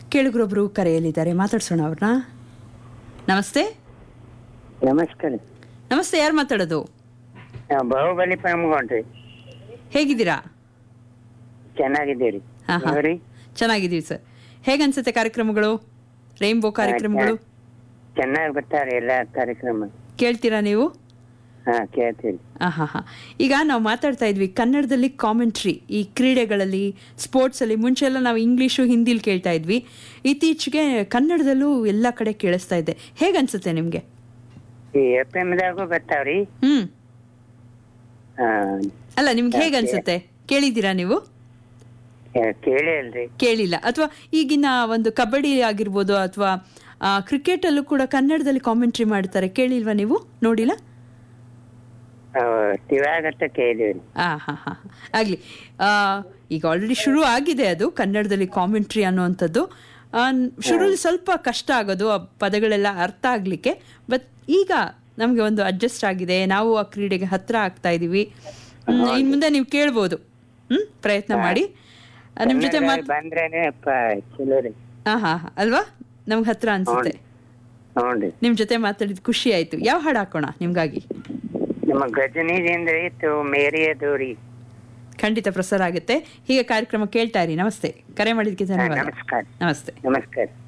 ಕೇಳುಗರೊಬ್ರು ಕರೆಯಲಿದ್ದಾರೆ ಮಾತಾಡ್ಸೋಣ ಅವ್ರನ್ನ ನಮಸ್ತೆ ನಮಸ್ಕಾರ ನಮಸ್ತೆ ಯಾರು ಮಾತಾಡೋದು ನಾವು ಬಾಹುಬಲಿ ಪ್ರಮುಖ ಹೇಗಿದ್ದೀರಾ ಚೆನ್ನಾಗಿದ್ದೀರಿ ಹಾ, ಹಾ. ನೀವ್ರಿ? ಚೆನ್ನಾಗಿದ್ದೀವಿ ಸರ್ ಹೇಗನ್ಸುತ್ತೆ ಕಾರ್ಯಕ್ರಮಗಳು ರೈನ್ಬೋ ಕಾರ್ಯಕ್ರಮಗಳು ಚೆನ್ನಾಗಿ ಬರ್ತಾರೆ ಎಲ್ಲ ಕಾರ್ಯಕ್ರಮ ಕೇಳ್ತೀರಾ ನೀವು ಹಾ ಕೇಳ್ತೀರಿ ಆ, ಹಾ ಹಾ ಈಗ ನಾವು ಮಾತಾಡ್ತಾ ಇದ್ವಿ ಕನ್ನಡದಲ್ಲಿ ಕಾಮೆಂಟ್ರಿ ಈ ಕ್ರೀಡೆಗಳಲ್ಲಿ ಸ್ಪೋರ್ಟ್ಸಲ್ಲಿ ಮುಂಚೆ ಎಲ್ಲ ನಾವು ಇಂಗ್ಲೀಷು ಹಿಂದಿಲಿ ಕೇಳ್ತಾ ಇದ್ವಿ ಇತ್ತೀಚೆಗೆ ಕನ್ನಡದಲ್ಲೂ ಎಲ್ಲ ಕಡೆ ಕೇಳಿಸ್ತಾ ಇದೆ ಹೇಗನ್ಸುತ್ತೆ ನಿಮಗೆ ಈ ಎಫ್ ಎಮ್ ದಾಗೂ ಬರ್ತಾವ್ರಿ ಹ್ಞೂ ಹಾ ಅಲ್ಲ ನಿಮ್ಗೆ ಹೇಗನ್ಸುತ್ತೆ ಕೇಳಿದ್ದೀರಾ ನೀವು ಕೇಳಿ ಅಲ್ರಿ ಕೇಳಿಲ್ಲ ಅಥವಾ ಈಗಿನ ಒಂದು ಕಬಡ್ಡಿ ಆಗಿರ್ಬೋದು ಅಥವಾ ಕ್ರಿಕೆಟಲ್ಲೂ ಕೂಡ ಕನ್ನಡದಲ್ಲಿ ಕಾಮೆಂಟ್ರಿ ಮಾಡ್ತಾರೆ ಕೇಳಿಲ್ವಾ ನೀವು ನೋಡಿಲ್ಲ ಇವಾಗತ್ತ ಕೇಳಿವ್ರಿ ಆ ಹಾ ಹಾ ಆಗಲಿ ಈಗ ಆಲ್ರೆಡಿ ಶುರು ಆಗಿದೆ ಅದು ಕನ್ನಡದಲ್ಲಿ ಕಾಮೆಂಟ್ರಿ ಅನ್ನುವಂಥದ್ದು ಆ, ಶುರುಲಿ ಸ್ವಲ್ಪ ಕಷ್ಟ ಆಗೋದು ಆ ಪದಗಳೆಲ್ಲ ಅರ್ಥ ಆಗಲಿಕ್ಕೆ ಬಟ್ ಈಗ ನಮಗೆ ಒಂದು ಅಡ್ಜಸ್ಟ್ ಆಗಿದೆ ನಾವು ಆ ಕ್ರೀಡೆಗೆ ಹತ್ರ ಆಗ್ತಾ ಇದ್ದೀವಿ ಇನ್ನು ಮುಂದೆ ನೀವು ಕೇಳ್ಬೋದು ಹ್ಞೂ ಪ್ರಯತ್ನ ಮಾಡಿ ನಿಮ್ಮ ಜೊತೆ ಮಾತ್ ಕನ್ನಡ ಬಂದ್ರೇನೆ ಪ- ಚಲೋ ರೀ ಹಾಂ ಹಾಂ ಅಲ್ವಾ ನಮ್ಗೆ ಹತ್ರ ಅನ್ಸುತ್ತೆ ಹ್ಞೂನ್ರಿ ನಿಮ್ಮ ಜೊತೆ ಮಾತಾಡಿದ ಖುಷಿ ಆಯ್ತು ಯಾವ ಹಾಡು ಹಾಕೋಣ ನಿಮ್ಗಾಗಿ ನಮ್ಮ ಗಜನಿದಿಂದ ಇತ್ತು ಮೇರಿ ಅದು ರೀ ಖಂಡಿತ ಪ್ರಸಾರ ಆಗುತ್ತೆ ಹೀಗೆ ಕಾರ್ಯಕ್ರಮ ಕೇಳ್ತಾ ಇರಿ ನಮಸ್ತೆ ಕರೆ ಮಾಡಿದ್ದಕ್ಕೆ ಹಾ, ಧನ್ಯವಾದ ನಮಸ್ಕಾರ ನಮಸ್ತೆ ನಮಸ್ಕಾರ